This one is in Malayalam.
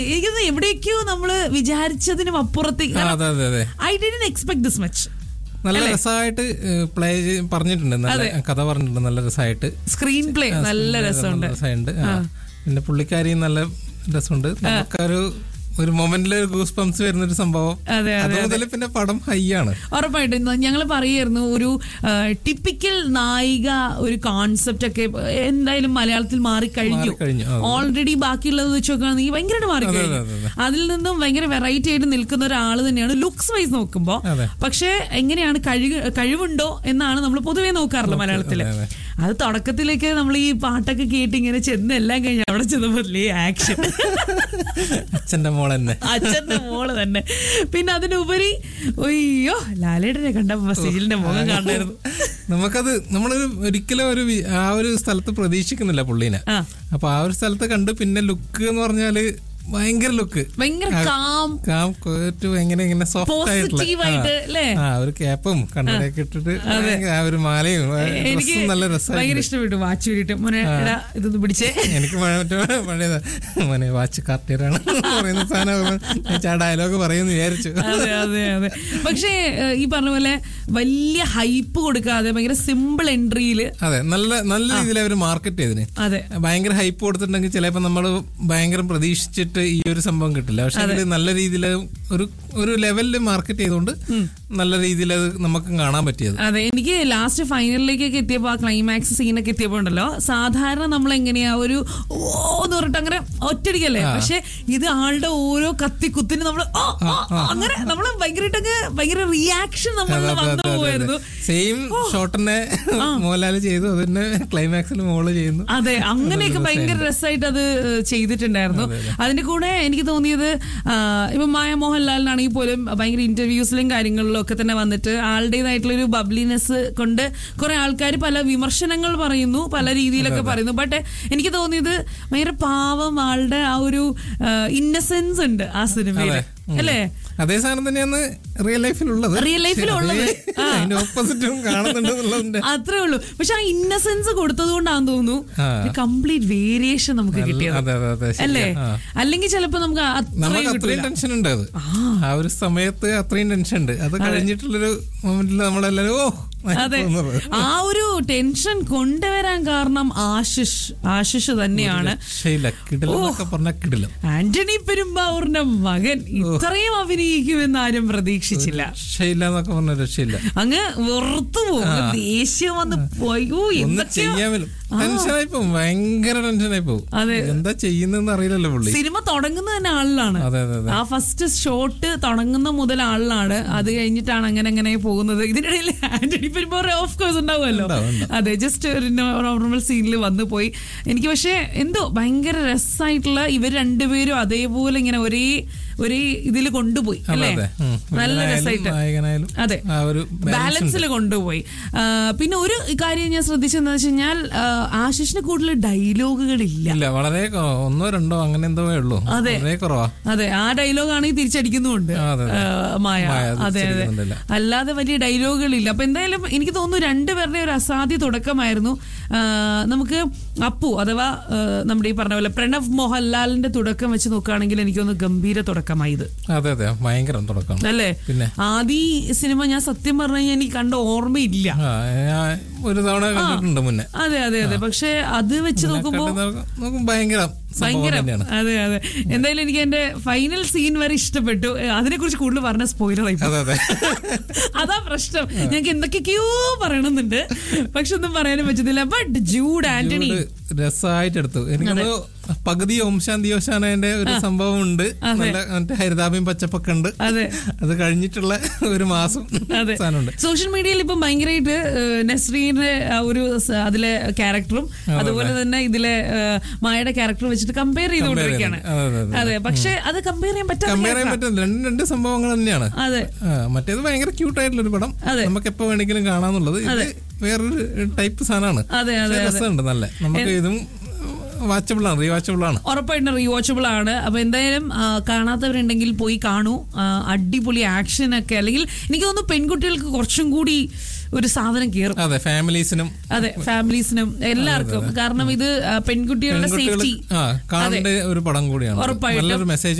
എനിക്കൊന്ന് എവിടേക്കോ നമ്മള് വിചാരിച്ചതിനും അപ്പുറത്തേക്ക് ആ, അതെ അതെ അതെ I didn't expect this much നല്ല രസമായിട്ട് പ്ലേ പറഞ്ഞിട്ടുണ്ട് നല്ല കഥ പറഞ്ഞിട്ടുണ്ട് നല്ല രസമായിട്ട് സ്ക്രീൻ പ്ലേ നല്ല രസമുണ്ട് രസമുണ്ട് ആ. പിന്നെ പുള്ളിക്കാരിയും നല്ല രസമുണ്ട് നമുക്കൊരു ഒരു മൊമെന്റിൽ ഗൂസ് പംസ് വരുന്ന ഒരു സംഭവം അതെ അത് മുതൽ പിന്നെ പടം ഹൈ ആണ് ഉറപ്പായിട്ടും ഞങ്ങൾ പറയായിരുന്നു ഒരു ടിപ്പിക്കൽ നായിക ഒരു കോൺസെപ്റ്റ് ഒക്കെ എന്തായാലും മലയാളത്തിൽ മാറിക്കഴിഞ്ഞു മാറിക്കഴിഞ്ഞു, അതെ. ഓൾറെഡി ബാക്കിയുള്ളത് വെച്ച് നോക്കുകയാണെങ്കിൽ ഭയങ്കരമായിട്ട് മാറിക്കഴിഞ്ഞു അതെ, അതെ, അതിൽ നിന്നും ഭയങ്കര വെറൈറ്റി ആയിട്ട് നിൽക്കുന്ന ഒരാൾ തന്നെയാണ് ലുക്സ് വൈസ് നോക്കുമ്പോൾ അതെ. പക്ഷേ എങ്ങനെയാണ് കഴിവ് കഴിവുണ്ടോ എന്നാണ് നമ്മൾ പൊതുവേ നോക്കാറുള്ളത് മലയാളത്തില് അതെ, അത് തുടക്കത്തിലേക്ക് നമ്മൾ ഈ പാട്ടൊക്കെ കേട്ട് ഇങ്ങനെ ചെന്ന് എല്ലാം കഴിഞ്ഞ് അവിടെ ചെന്നപ്പോഴേ ആക്ഷൻ അച്ഛന്റെ മോൾ തന്നെ അച്ഛന്റെ മോള് തന്നെ പിന്നെ അതിനുപരി അയ്യോ ലാലേട്ടനെ കണ്ടപ്പോ സിജിലിന്റെ മുഖം കാണായിരുന്നു നമുക്കത് നമ്മളൊരു ഒരിക്കലും ഒരു വി- ആ ഒരു സ്ഥലത്ത് പ്രതീക്ഷിക്കുന്നില്ല പുള്ളീനെ ആ അപ്പൊ ആ ഒരു സ്ഥലത്ത് കണ്ട് പിന്നെ ലുക്ക് എന്ന് പറഞ്ഞാല് ഭയങ്കര ലുക്ക് ഭയങ്കര കാം കാം കോറ്റ് ഭയങ്കര ഇങ്ങനെ സോഫ്റ്റ് പോസിറ്റീവ് ആയിട്ട് ആയിട്ടുള്ള അല്ലേ ആ ഒരു ക്യാപ്പും കണ്ണടയൊക്കെ ഇട്ടിട്ട് ഭയങ്കര- ആ ഒരു മാലയും ആ എനിക്ക് ഡ്രസ്സും നല്ല ഭയങ്കര രസമായിട്ട് ഇഷ്ടപ്പെട്ടു വാച്ച് ഊരിട്ട് മോനെ എടാ ഇതൊന്ന് പിടിച്ചേ എനിക്ക് മഴ മറ്റേ പഴയതാ മോനെ വാച്ച് കാർട്ടിയറാണ് പറയുന്ന സാധനം ഞാൻ ഡയലോഗ് പറയുമെന്ന് വിചാരിച്ചു അതെ അതെ അതെ പക്ഷേ ഏഹ്, ഈ പറഞ്ഞ പോലെ വലിയ ഹൈപ്പ് കൊടുക്കാതെ ഭയങ്കര സിമ്പിൾ എൻട്രിയില് അതെ നല്ല നല്ല രീതിയിൽ അവർ മാർക്കറ്റ് ചെയ്തിന് അതെ ഭയങ്കര ഹൈപ്പ് കൊടുത്തിട്ടുണ്ടെങ്കിൽ ചിലപ്പോൾ നമ്മൾ ഭയങ്കര പ്രതീക്ഷിച്ചിട്ട് ഈ ഒരു സംഭവം കിട്ടില്ല പക്ഷെ ഇതില് നല്ല രീതിയിൽ ഒരു ഒരു ലെവലിൽ മാർക്കറ്റ് ചെയ്തുകൊണ്ട് നല്ല രീതിയിൽ അത് നമുക്ക് കാണാൻ പറ്റിയത് അതെ എനിക്ക് ലാസ്റ്റ് ഫൈനലിലേക്കൊക്കെ എത്തിയപ്പോ ആ ക്ലൈമാക്സ് സീനൊക്കെ എത്തിയപ്പോ ഉണ്ടല്ലോ സാധാരണ നമ്മൾ എങ്ങനെയാ ഒരു ഓ എന്ന് പറഞ്ഞിട്ട് അങ്ങനെ ഒറ്റടിക്കല്ലേ പക്ഷെ ഇത് ആളുടെ ഓരോ കത്തി കുത്തിന് നമ്മൾ അങ്ങനെ നമ്മൾ ഭയങ്കരമായിട്ടൊക്കെ ഭയങ്കര റിയാക്ഷൻ നമ്മൾ വന്നു പോയായിരുന്നു സെയിം ഷോട്ട് തന്നെ മോഹൻലാൽ ചെയ്തു അത് തന്നെ ക്ലൈമാക്സിൽ മോള് ചെയ്യുന്നു അതെ അങ്ങനെയൊക്കെ ഭയങ്കര രസമായിട്ട് അത് ഏഹ്, ചെയ്തിട്ടുണ്ടായിരുന്നു അതിന്റെ കൂടെ എനിക്ക് തോന്നിയത് ആ, ഇപ്പൊ മായ മോഹൻലാലിനാണെങ്കിൽ പോലും ഭയങ്കര ഇന്റർവ്യൂസിലും കാര്യങ്ങളിലും ഒക്കെ തന്നെ വന്നിട്ട് ആളുടേതായിട്ടുള്ള ഒരു ബബ്ലിനെസ് കൊണ്ട് കുറെ ആൾക്കാർ പല വിമർശനങ്ങൾ പറയുന്നു പല രീതിയിലൊക്കെ പറയുന്നു ബട്ട് എനിക്ക് തോന്നിയത് ഭയങ്കര പാവം ആളുടെ ആ ഒരു ഇന്നസെൻസ് ഉണ്ട് ആ സിനിമയിൽ അല്ലേ അതേ സാധനം തന്നെയാണ് റിയൽ ലൈഫിലുള്ളത് Real life ൽ ഉള്ളത്. ആ. അതിന്റെ ഓപ്പോസിറ്റും കാണുന്നുണ്ട് എന്നുള്ളതിന്റെ അത്രേ ഉള്ളൂ പക്ഷെ ആ ഇന്നസെൻസ് കൊടുത്തത് കൊണ്ടാന്ന് തോന്നുന്നു ആ. കംപ്ലീറ്റ് വേരിയേഷൻ നമുക്ക് കിട്ടിയത് അതെ അതെ അതെ ശരിയാ. അല്ലേ ആ. അല്ലെങ്കിൽ ചിലപ്പോ നമുക്ക് അത്രയും നമുക്ക് കിട്ടൂല. അത്രയും ടെൻഷൻ ഉണ്ട് അത് ആ ഒരു സമയത്ത് അത്രയും ടെൻഷൻ ഉണ്ട് അത് കഴിഞ്ഞിട്ടുള്ളൊരു മൊമെന്റിൽ നമ്മളെല്ലാരും ഓ അതെ തോന്നുന്നത്. ആ ഒരു ടെൻഷൻ കൊണ്ടുവരാൻ കാരണം ആശിഷ് ആശിഷ് തന്നെയാണ് രക്ഷയില്ല കിടിലം എന്നൊക്കെ പറഞ്ഞ കിടിലം ആന്റണി പെരുമ്പാവൂറിന്റെ മകൻ ഇത്രയും അഭിനയിക്കുമെന്ന് ആരും പ്രതീക്ഷിച്ചില്ല രക്ഷയില്ല എന്നൊക്കെ പറഞ്ഞ രക്ഷയില്ല അങ്ങ് വെറുത്തു പോകും ദേഷ്യം വന്ന് പോയോ ഒന്ന് എന്തൊക്കെയോ ചെയ്യാൻ വരും ടെൻഷനായി പോകും ഭയങ്കര ടെൻഷനായി പോകും അതെ. എന്താ ചെയ്യുന്നെന്ന് അറിയില്ലല്ലോ പുള്ളി സിനിമ തുടങ്ങുന്ന തന്നെ ആളിലാണ് അതെ അതെ അതെ ആ ഫസ്റ്റ് ഷോട്ട് തുടങ്ങുന്ന മുതൽ ആളിലാണ് അത് കഴിഞ്ഞിട്ടാണ് അങ്ങനെ അങ്ങനെ പോകുന്നത് ഇതിനിടയിൽ ആന്റണി പെരുമ്പോൾ ഓഫ് കോഴ്സ് ഉണ്ടാവുമല്ലോ ഉണ്ടാവും, ഉണ്ടാവും. അതെ ജസ്റ്റ് ഒരു നോർമൽ സീനിൽ വന്നു പോയി എനിക്ക് പക്ഷേ എന്തോ ഭയങ്കര രസമായിട്ടുള്ള ഇവർ രണ്ടുപേരും അതേപോലെ ഇങ്ങനെ ഒരേ ഒരേ ഇതിൽ കൊണ്ടുപോയി അതെ അല്ലേ അതെ ഉം. നല്ല വില്ലനായാലും രസമായിട്ട് നായകനായാലും അതെ ആ ഒരു ബാലൻസിൽ കൊണ്ടുപോയി ആ, പിന്നെ ഒരു കാര്യം ഞാൻ ശ്രദ്ധിച്ചെന്ന് വെച്ച് കഴിഞ്ഞാൽ ആ, ആശിഷിന് കൂടുതൽ ഡയലോഗുകളില്ല ഇല്ല വളരെ കുറവാ. ഒന്നോ രണ്ടോ അങ്ങനെ എന്തോ ഉള്ളൂ അതെ. വളരെ കുറവാ അതെ ആ ഡയലോഗ് ആണെങ്കിൽ തിരിച്ചടിക്കുന്നുമുണ്ട് ആ, അതെ, അതെ. ആ, മായ മായ അതെ അതെ തിരിച്ചടിക്കുന്നുണ്ടല്ല. അല്ലാതെ വലിയ ഡയലോഗുകളില്ല അപ്പൊ എന്തായാലും എനിക്ക് തോന്നുന്നു രണ്ടുപേരുടെ ഒരു അസാധ്യ തുടക്കമായിരുന്നു ആ, നമുക്ക് അപ്പു അഥവാ ആ, നമ്മുടെ ഈ പറഞ്ഞ പോലെ പ്രണവ് മോഹൻലാലിന്റെ തുടക്കം വെച്ച് നോക്കുകയാണെങ്കിൽ എനിക്കൊന്ന് ഗംഭീര തുടക്കമായി ഇത് അതെ അതെ ഭയങ്കര തുടക്കം അല്ലേ പിന്നെ ആദ്യ ഈ സിനിമ ഞാൻ സത്യം പറഞ്ഞു കഴിഞ്ഞാൽ എനിക്ക് കണ്ട ഓർമ്മയില്ല ആ ഞാൻ ഒരു തവണ കണ്ടിട്ടുണ്ട് മുന്നേ അതെ അതെ അതെ പക്ഷെ അത് വെച്ച് നോക്കുമ്പോ കണ്ട് നോക്ക- നോക്കുമ്പോ ഭയങ്കര സംഭവം ഭയങ്കര തന്നെയാണ് അതെ അതെ എന്തായാലും എനിക്ക് എന്റെ ഫൈനൽ സീൻ വരെ ഇഷ്ടപ്പെട്ടു അതിനെ കുറിച്ച് കൂടുതൽ പറഞ്ഞ സ്പോയിലർ ആയി അതെ അതെ അതാ പ്രശ്നം ഞങ്ങൾക്ക് എന്തൊക്കെയൊക്കെയോ പറയണമെന്നുണ്ട് പക്ഷെ ഒന്നും പറയാനും പറ്റുന്നില്ല ബട്ട് ജൂഡ് ആന്റണി രസമായിട്ട് എടുത്തു എനിക്കത് പകുതി ഓം ശാന്തി ഓശാനന്റെ ഒരു സംഭവം ഉണ്ട് നല്ല മറ്റേ ഹരിതാഭയും പച്ചപ്പൊക്കെ ഉണ്ട് അതെ അത് കഴിഞ്ഞിട്ടുള്ള ഒരു മാസം അതെ സാധനമുണ്ട് സോഷ്യൽ മീഡിയയിൽ ഇപ്പം ഭയങ്കരമായിട്ട് നസ്രീന്റെ ആ ഒരു സ- അതിലെ ക്യാരക്ടറും അതുപോലെ തന്നെ ഇതിലെ ഏഹ്, മായയുടെ ക്യാരക്ടർ വെച്ചിട്ട് കമ്പയർ ചെയ്തുകൊണ്ടിരിക്കുകയാണ് അതെ അതെ അതെ അതെ പക്ഷെ അത് കമ്പയർ ചെയ്യാൻ പറ്റാത്ത കമ്പയർ ചെയ്യാൻ പറ്റും രണ്ട് രണ്ട് സംഭവങ്ങൾ തന്നെയാണ് അതെ ആ, മറ്റേത് ഭയങ്കര ക്യൂട്ടായിട്ടുള്ള ഒരു പടം അതെ. നമുക്ക് എപ്പോ വേണമെങ്കിലും കാണാന്നുള്ളത് ഇത് വേറൊരു ടൈപ്പ് സാധനമാണ് അതെ അതെ പക്ഷേ രസമുണ്ട് നല്ല നമുക്ക് ഇതും വാച്ചബിൾ ആണ് റീവാച്ചബിൾ ആണ് ഉറപ്പായിട്ടും റീവാച്ചബിൾ ആണ് അപ്പൊ എന്തായാലും ആ, കാണാത്തവരുണ്ടെങ്കിൽ പോയി കാണൂ ആ, അടിപൊളി ആക്ഷൻ ഒക്കെ അല്ലെങ്കിൽ എനിക്ക് തോന്നുന്നു പെൺകുട്ടികൾക്ക് കുറച്ചും കൂടി ഒരു സാധനം കയറും അതെ ഫാമിലീസിനും അതെ ഫാമിലീസിനും എല്ലാവർക്കും കാരണം ഇത് ആ, പെൺകുട്ടികളുടെ പെൺകുട്ടികൾ സേഫ്റ്റി ആ കാണേണ്ട ഒരു പടം കൂടിയാണ് ഉറപ്പായിട്ടും. നല്ലൊരു മെസ്സേജ്